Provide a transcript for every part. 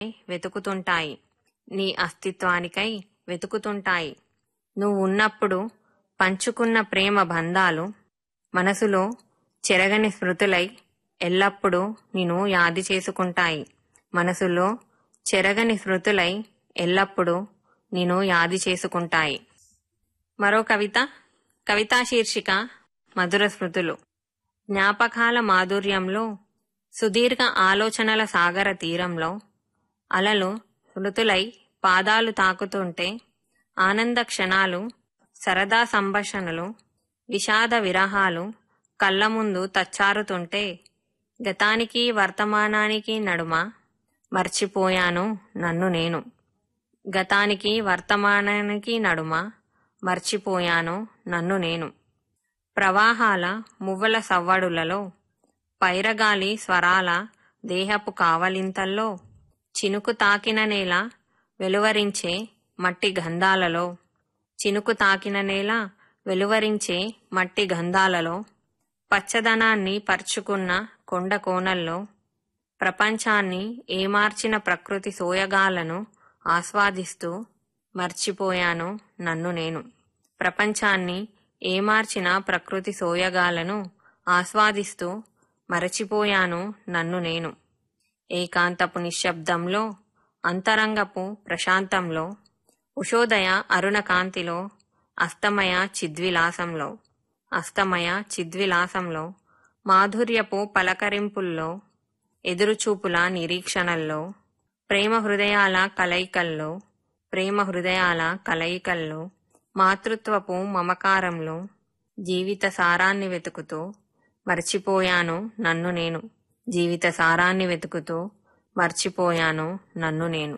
వెతుకుతుంటాయి నీ అస్తిత్వానికై వెతుకుతుంటాయి నువ్వు ఉన్నప్పుడు పంచుకున్న ప్రేమ బంధాలు మనసులో చెరగని స్మృతులై ఎల్లప్పుడూ నిన్ను యాది చేసుకుంటాయి మనసులో చెరగని స్మృతులై ఎల్లప్పుడూ నిన్ను యాది చేసుకుంటాయి మరో కవిత కవితా శీర్షిక మధుర స్మృతులు జ్ఞాపకాల మాధుర్యంలో సుదీర్ఘ ఆలోచనల సాగర తీరంలో అలలు స్మృతులై పాదాలు తాకుతుంటే ఆనంద క్షణాలు సరదా సంభాషణలు విషాద విరహాలు కళ్ళ ముందు తచ్చారుతుంటే గతానికి వర్తమానానికి నడుమ మర్చిపోయాను నన్ను నేను గతానికి వర్తమానానికి నడుమ మర్చిపోయాను నన్ను నేను ప్రవాహాల మువ్వల సవ్వడులలో పైరగాలి స్వరాల దేహపు కావలింతల్లో చినుకు తాకిన నేల వెలువరించే మట్టి గంధాలలో చినుకు తాకిన నేల వెలువరించే మట్టి గంధాలలో పచ్చదనాన్ని పరుచుకున్న కొండ కోనల్లో ప్రపంచాన్ని ఏమార్చిన ప్రకృతి సోయగాలను ఆస్వాదిస్తూ మర్చిపోయాను నన్ను నేను ప్రపంచాన్ని ఏమార్చిన ప్రకృతి సోయగాలను ఆస్వాదిస్తూ మరచిపోయాను నన్ను నేను ఏకాంతపు నిశ్శబ్దంలో అంతరంగపు ప్రశాంతంలో ఉషోదయ అరుణ కాంతిలో అస్తమయ చిద్విలాసంలో అస్తమయ చిద్విలాసంలో మాధుర్యపు పలకరింపుల్లో ఎదురుచూపుల నిరీక్షణల్లో ప్రేమ హృదయాల కలయికల్లో ప్రేమ హృదయాల కలయికల్లో మాతృత్వపు మమకారంలో జీవిత సారాన్ని వెతుకుతూ మర్చిపోయాను నన్ను నేను జీవిత సారాన్ని వెతుకుతూ మర్చిపోయాను నన్ను నేను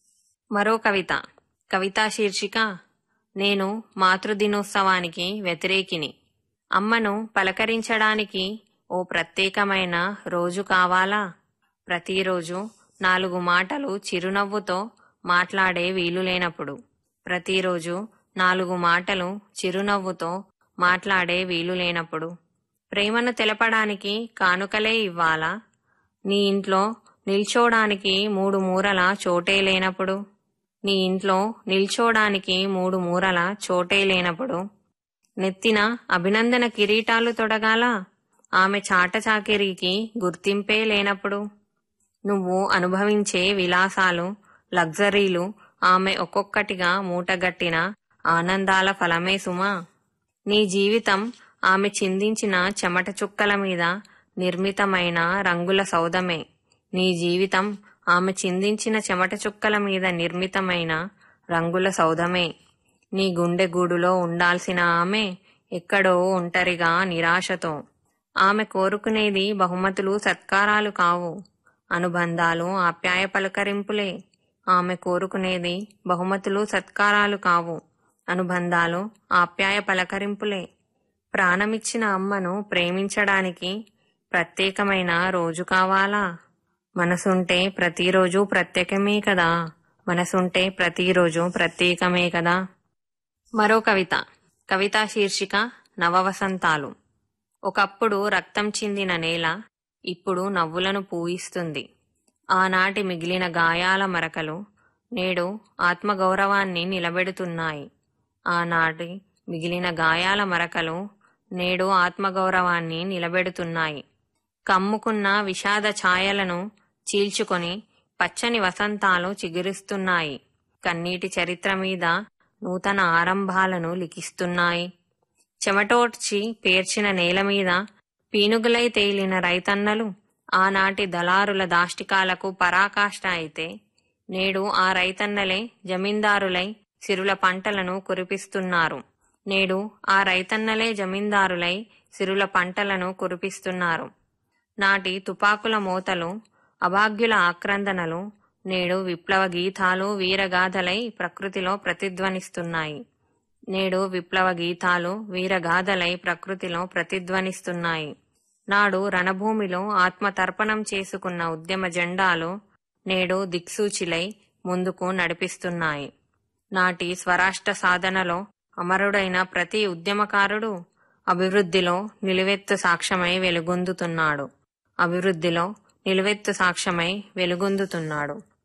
మరో కవిత కవితా శీర్షిక నేను మాతృదినోత్సవానికి వ్యతిరేకిని అమ్మను పలకరించడానికి ఓ ప్రత్యేకమైన రోజు కావాలా ప్రతిరోజు నాలుగు మాటలు చిరునవ్వుతో మాట్లాడే వీలు లేనప్పుడు ప్రతిరోజు నాలుగు మాటలు చిరునవ్వుతో మాట్లాడే వీలు లేనప్పుడు ప్రేమను తెలపడానికి కానుకలే ఇవ్వాలా నీ ఇంట్లో నిల్చోడానికి మూడు మూరల చోటే లేనప్పుడు నీ ఇంట్లో నిల్చోడానికి మూడు మూరల చోటే లేనప్పుడు నెత్తిన అభినందన కిరీటాలు తొడగాల ఆమె చాట చాకిరీకి గుర్తింపే లేనప్పుడు నువ్వు అనుభవించే విలాసాలు లగ్జరీలు ఆమె ఒక్కొక్కటిగా మూటగట్టిన ఆనందాల ఫలమే సుమా నీ జీవితం ఆమె చిందించిన చెమట చుక్కల మీద నిర్మితమైన రంగుల సౌదమే నీ జీవితం ఆమె చిందించిన చెమట చుక్కల మీద నిర్మితమైన రంగుల సౌధమే నీ గుండె గూడులో ఉండాల్సిన ఆమె ఎక్కడో ఒంటరిగా నిరాశతో ఆమె కోరుకునేది బహుమతులు సత్కారాలు కావు అనుబంధాలు ఆప్యాయ పలకరింపులే ఆమె కోరుకునేది బహుమతులు సత్కారాలు కావు అనుబంధాలు ఆప్యాయ పలకరింపులే ప్రాణమిచ్చిన అమ్మను ప్రేమించడానికి ప్రత్యేకమైన రోజు కావాలా మనసుంటే ప్రతిరోజు ప్రత్యేకమే కదా మనసుంటే ప్రతిరోజు ప్రత్యేకమే కదా మరో కవిత కవితా శీర్షిక నవవసంతాలు ఒకప్పుడు రక్తం చిందిన నేల ఇప్పుడు నవ్వులను పూయిస్తుంది ఆనాటి మిగిలిన గాయాల మరకలు నేడు ఆత్మగౌరవాన్ని నిలబెడుతున్నాయి ఆనాటి మిగిలిన గాయాల మరకలు నేడు ఆత్మగౌరవాన్ని నిలబెడుతున్నాయి కమ్ముకున్న విషాద ఛాయలను చీల్చుకొని పచ్చని వసంతాలు చిగురిస్తున్నాయి కన్నీటి చరిత్ర మీద నూతన ఆరంభాలను లిఖిస్తున్నాయి చెమటోడ్చి పేర్చిన నేల మీద పీనుగులై తేలిన రైతన్నలు ఆనాటి దళారుల దాష్టికాలకు పరాకాష్ట అయితే నేడు ఆ రైతన్నలే జమీందారులై సిరుల పంటలను కురిపిస్తున్నారు నేడు ఆ రైతన్నలే జమీందారులై సిరుల పంటలను కురిపిస్తున్నారు నాటి తుపాకుల మోతలు అభాగ్యుల ఆక్రందనలు నేడు విప్లవ గీతాలు వీరగాథలై ప్రకృతిలో ప్రతిధ్వనిస్తున్నాయి నేడు విప్లవ గీతాలు వీరగాథలై ప్రకృతిలో ప్రతిధ్వనిస్తున్నాయి నాడు రణభూమిలో ఆత్మతర్పణం చేసుకున్న ఉద్యమ జెండాలు నేడు దిక్సూచిలై ముందుకు నడిపిస్తున్నాయి నాటి స్వరాష్ట్ర సాధనలో అమరుడైన ప్రతి ఉద్యమకారుడు అభివృద్ధిలో నిలువెత్తు సాక్ష్యమై వెలుగొందుతున్నాడు అభివృద్ధిలో నిలువెత్తు సాక్ష్యమై వెలుగొందుతున్నాడు